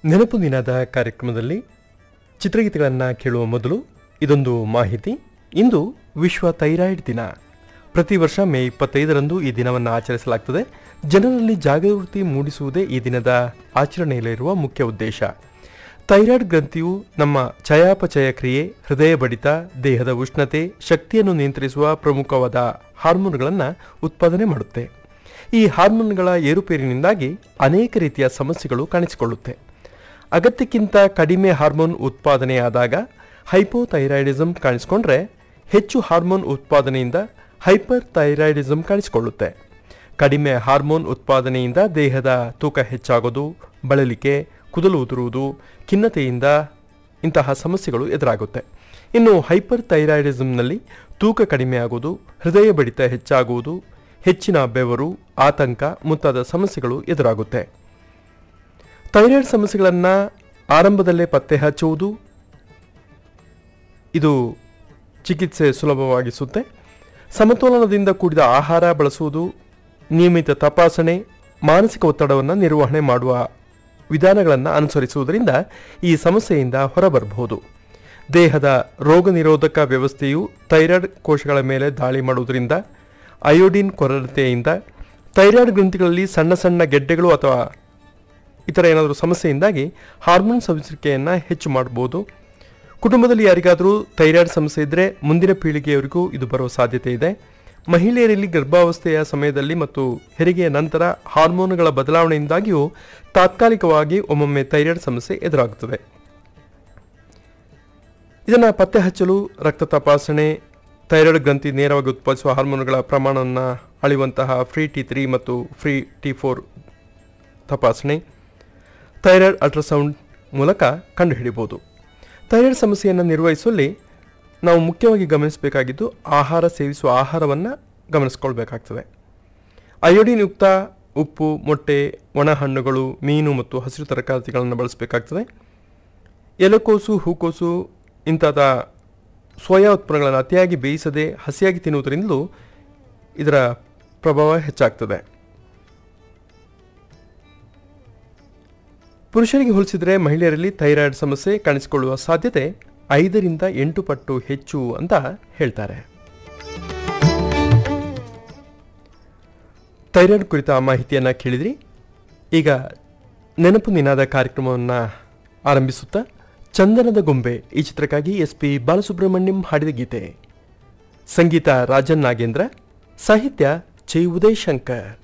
ನೆನಪು ದಿನದ ಕಾರ್ಯಕ್ರಮದಲ್ಲಿ ಚಿತ್ರಗೀತೆಗಳನ್ನು ಕೇಳುವ ಮೊದಲು ಇದೊಂದು ಮಾಹಿತಿ ಇಂದು ವಿಶ್ವ ಥೈರಾಯ್ಡ್ ದಿನ ಪ್ರತಿ ವರ್ಷ ಮೇ ಇಪ್ಪತ್ತೈದರಂದು ಈ ದಿನವನ್ನು ಆಚರಿಸಲಾಗ್ತದೆ ಜನರಲ್ಲಿ ಜಾಗೃತಿ ಮೂಡಿಸುವುದೇ ಈ ದಿನದ ಆಚರಣೆಯಲ್ಲಿರುವ ಮುಖ್ಯ ಉದ್ದೇಶ ಥೈರಾಯ್ಡ್ ಗ್ರಂಥಿಯು ನಮ್ಮ ಚಯಾಪಚಯ ಕ್ರಿಯೆ ಹೃದಯ ಬಡಿತ ದೇಹದ ಉಷ್ಣತೆ ಶಕ್ತಿಯನ್ನು ನಿಯಂತ್ರಿಸುವ ಪ್ರಮುಖವಾದ ಹಾರ್ಮೋನ್ಗಳನ್ನು ಉತ್ಪಾದನೆ ಮಾಡುತ್ತೆ ಈ ಹಾರ್ಮೋನ್ಗಳ ಏರುಪೇರಿನಿಂದಾಗಿ ಅನೇಕ ರೀತಿಯ ಸಮಸ್ಯೆಗಳು ಕಾಣಿಸಿಕೊಳ್ಳುತ್ತೆ ಅಗತ್ಯಕ್ಕಿಂತ ಕಡಿಮೆ ಹಾರ್ಮೋನ್ ಉತ್ಪಾದನೆಯಾದಾಗ ಹೈಪೋಥೈರಾಯ್ಡಿಸಮ್ ಕಾಣಿಸಿಕೊಂಡ್ರೆ ಹೆಚ್ಚು ಹಾರ್ಮೋನ್ ಉತ್ಪಾದನೆಯಿಂದ ಹೈಪರ್ ಥೈರಾಯ್ಡಿಸಮ್ ಕಾಣಿಸಿಕೊಳ್ಳುತ್ತೆ ಕಡಿಮೆ ಹಾರ್ಮೋನ್ ಉತ್ಪಾದನೆಯಿಂದ ದೇಹದ ತೂಕ ಹೆಚ್ಚಾಗೋದು ಬಳಲಿಕೆ ಕುದಲು ಉದುರುವುದು ಖಿನ್ನತೆಯಿಂದ ಇಂತಹ ಸಮಸ್ಯೆಗಳು ಎದುರಾಗುತ್ತೆ ಇನ್ನು ಹೈಪರ್ ಥೈರಾಯ್ಡಿಸಮ್ನಲ್ಲಿ ತೂಕ ಕಡಿಮೆಯಾಗುವುದು ಹೃದಯ ಬಡಿತ ಹೆಚ್ಚಾಗುವುದು ಹೆಚ್ಚಿನ ಬೆವರು ಆತಂಕ ಮುಂತಾದ ಸಮಸ್ಯೆಗಳು ಎದುರಾಗುತ್ತೆ ಥೈರಾಯ್ಡ್ ಸಮಸ್ಯೆಗಳನ್ನು ಆರಂಭದಲ್ಲೇ ಪತ್ತೆ ಹಚ್ಚುವುದು ಇದು ಚಿಕಿತ್ಸೆ ಸುಲಭವಾಗಿಸುತ್ತೆ ಸಮತೋಲನದಿಂದ ಕೂಡಿದ ಆಹಾರ ಬಳಸುವುದು ನಿಯಮಿತ ತಪಾಸಣೆ ಮಾನಸಿಕ ಒತ್ತಡವನ್ನು ನಿರ್ವಹಣೆ ಮಾಡುವ ವಿಧಾನಗಳನ್ನು ಅನುಸರಿಸುವುದರಿಂದ ಈ ಸಮಸ್ಯೆಯಿಂದ ಹೊರಬರಬಹುದು ದೇಹದ ರೋಗ ನಿರೋಧಕ ವ್ಯವಸ್ಥೆಯು ಥೈರಾಯ್ಡ್ ಕೋಶಗಳ ಮೇಲೆ ದಾಳಿ ಮಾಡುವುದರಿಂದ ಅಯೋಡಿನ್ ಕೊರತೆಯಿಂದ ಥೈರಾಯ್ಡ್ ಗ್ರಂಥಿಗಳಲ್ಲಿ ಸಣ್ಣ ಸಣ್ಣ ಗೆಡ್ಡೆಗಳು ಅಥವಾ ಇತರ ಏನಾದರೂ ಸಮಸ್ಯೆಯಿಂದಾಗಿ ಹಾರ್ಮೋನ್ ಸಂಸ್ಕರಿಕೆಯನ್ನು ಹೆಚ್ಚು ಮಾಡಬಹುದು ಕುಟುಂಬದಲ್ಲಿ ಯಾರಿಗಾದರೂ ಥೈರಾಯ್ಡ್ ಸಮಸ್ಯೆ ಇದ್ದರೆ ಮುಂದಿನ ಪೀಳಿಗೆಯವರಿಗೂ ಇದು ಬರುವ ಸಾಧ್ಯತೆ ಇದೆ ಮಹಿಳೆಯರಲ್ಲಿ ಗರ್ಭಾವಸ್ಥೆಯ ಸಮಯದಲ್ಲಿ ಮತ್ತು ಹೆರಿಗೆಯ ನಂತರ ಹಾರ್ಮೋನುಗಳ ಬದಲಾವಣೆಯಿಂದಾಗಿಯೂ ತಾತ್ಕಾಲಿಕವಾಗಿ ಒಮ್ಮೊಮ್ಮೆ ಥೈರಾಯ್ಡ್ ಸಮಸ್ಯೆ ಎದುರಾಗುತ್ತದೆ ಇದನ್ನು ಪತ್ತೆ ಹಚ್ಚಲು ರಕ್ತ ತಪಾಸಣೆ ಥೈರಾಯ್ಡ್ ಗ್ರಂಥಿ ನೇರವಾಗಿ ಉತ್ಪಾದಿಸುವ ಹಾರ್ಮೋನುಗಳ ಪ್ರಮಾಣವನ್ನು ಅಳೆಯುವಂತಹ ಫ್ರೀ ಟಿ ತ್ರೀ ಮತ್ತು ಫ್ರೀ ಟಿ ಫೋರ್ ತಪಾಸಣೆ ಥೈರಾಯ್ಡ್ ಅಲ್ಟ್ರಾಸೌಂಡ್ ಮೂಲಕ ಕಂಡುಹಿಡಿಯಬಹುದು ಥೈರಾಯ್ಡ್ ಸಮಸ್ಯೆಯನ್ನು ನಿರ್ವಹಿಸುವಲ್ಲಿ ನಾವು ಮುಖ್ಯವಾಗಿ ಗಮನಿಸಬೇಕಾಗಿದ್ದು ಆಹಾರ ಸೇವಿಸುವ ಆಹಾರವನ್ನು ಗಮನಿಸ್ಕೊಳ್ಬೇಕಾಗ್ತದೆ ಅಯೋಡಿನ್ ಯುಕ್ತ ಉಪ್ಪು ಮೊಟ್ಟೆ ಒಣ ಹಣ್ಣುಗಳು ಮೀನು ಮತ್ತು ಹಸಿರು ತರಕಾರಿಗಳನ್ನು ಬಳಸಬೇಕಾಗ್ತದೆ ಎಲೆಕೋಸು ಹೂಕೋಸು ಇಂಥದ ಸೋಯಾ ಉತ್ಪನ್ನಗಳನ್ನು ಅತಿಯಾಗಿ ಬೇಯಿಸದೆ ಹಸಿಯಾಗಿ ತಿನ್ನುವುದರಿಂದಲೂ ಇದರ ಪ್ರಭಾವ ಹೆಚ್ಚಾಗ್ತದೆ ಪುರುಷರಿಗೆ ಹೋಲಿಸಿದರೆ ಮಹಿಳೆಯರಲ್ಲಿ ಥೈರಾಯ್ಡ್ ಸಮಸ್ಯೆ ಕಾಣಿಸಿಕೊಳ್ಳುವ ಸಾಧ್ಯತೆ ಐದರಿಂದ ಎಂಟು ಪಟ್ಟು ಹೆಚ್ಚು ಅಂತ ಹೇಳ್ತಾರೆ ಥೈರಾಯ್ಡ್ ಕುರಿತ ಮಾಹಿತಿಯನ್ನು ಕೇಳಿದ್ರಿ ಈಗ ನೆನಪು ನಿನಾದ ಕಾರ್ಯಕ್ರಮವನ್ನು ಆರಂಭಿಸುತ್ತಾ ಚಂದನದ ಗೊಂಬೆ ಈ ಚಿತ್ರಕ್ಕಾಗಿ ಎಸ್ ಪಿ ಬಾಲಸುಬ್ರಹ್ಮಣ್ಯಂ ಹಾಡಿದ ಗೀತೆ ಸಂಗೀತ ರಾಜನ್ ನಾಗೇಂದ್ರ ಸಾಹಿತ್ಯ ಚೈ ಉದಯ್ ಶಂಕರ್